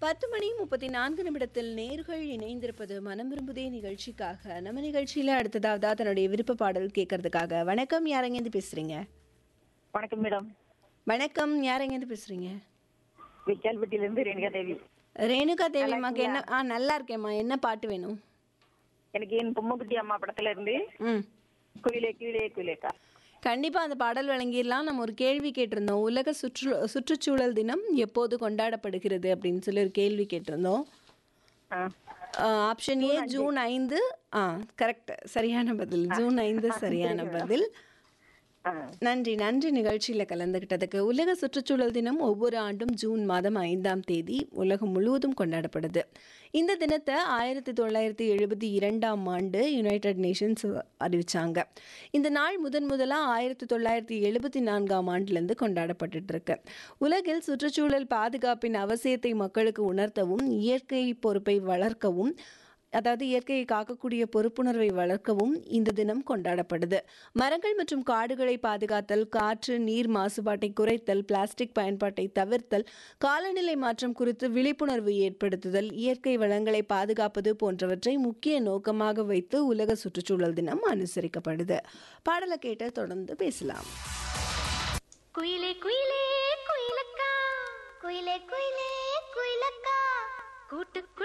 பத்து மணி முப்பத்தி நான்கு நிமிடத்தில் நேர்கள் இணைந்திருப்பது மனம் விரும்புதே நிகழ்ச்சிக்காக நம்ம நிகழ்ச்சியில அடுத்ததாவதா தன்னுடைய விருப்ப பாடல் கேட்கறதுக்காக வணக்கம் யாரெங்கேருந்து பேசுறீங்க வணக்கம் மேடம் வணக்கம் யாரெங்கேருந்து பேசுறீங்க விக்கால்பட்டியில இருந்து ரேணுகா தேவி ரேணுகா தேவியம்மாக்கு என்ன ஆ நல்லா இருக்கேம்மா என்ன பாட்டு வேணும் எனக்கு என் பொம்முக்குட்டி அம்மா படத்துல இருந்து ம் குயிலே குயிலே குயிலேக்கா கண்டிப்பா அந்த பாடல் வழங்கிடலாம் நம்ம ஒரு கேள்வி கேட்டிருந்தோம் உலக சுற்று சுற்றுச்சூழல் தினம் எப்போது கொண்டாடப்படுகிறது அப்படின்னு சொல்லி ஒரு கேள்வி கேட்டிருந்தோம் ஆ ஆப்ஷன் ஏ ஜூன் ஐந்து ஆ கரெக்ட் சரியான பதில் ஜூன் ஐந்து சரியான பதில் ஆ நன்றி நன்றி நிகழ்ச்சியில் கலந்துக்கிட்டதுக்கு உலக சுற்றுச்சூழல் தினம் ஒவ்வொரு ஆண்டும் ஜூன் மாதம் ஐந்தாம் தேதி உலகம் முழுவதும் கொண்டாடப்படுது இந்த தினத்தை ஆயிரத்தி தொள்ளாயிரத்தி எழுபத்தி இரண்டாம் ஆண்டு யுனைடெட் நேஷன்ஸ் அறிவிச்சாங்க இந்த நாள் முதன் முதலாக ஆயிரத்தி தொள்ளாயிரத்தி எழுபத்தி நான்காம் ஆண்டுலேருந்து கொண்டாடப்பட்டுட்டு இருக்கு உலகில் சுற்றுச்சூழல் பாதுகாப்பின் அவசியத்தை மக்களுக்கு உணர்த்தவும் இயற்கை பொறுப்பை வளர்க்கவும் அதாவது இயற்கையை காக்கக்கூடிய பொறுப்புணர்வை வளர்க்கவும் இந்த தினம் கொண்டாடப்படுது மரங்கள் மற்றும் காடுகளை பாதுகாத்தல் காற்று நீர் மாசுபாட்டை குறைத்தல் பிளாஸ்டிக் பயன்பாட்டை தவிர்த்தல் காலநிலை மாற்றம் குறித்து விழிப்புணர்வு ஏற்படுத்துதல் இயற்கை வளங்களை பாதுகாப்பது போன்றவற்றை முக்கிய நோக்கமாக வைத்து உலக சுற்றுச்சூழல் தினம் அனுசரிக்கப்படுது பாடலை கேட்டு தொடர்ந்து பேசலாம் குயிலே குயிலே குயிலக்கா குயிலே குயிலே குயிலக்கா கூட்டுக்குள்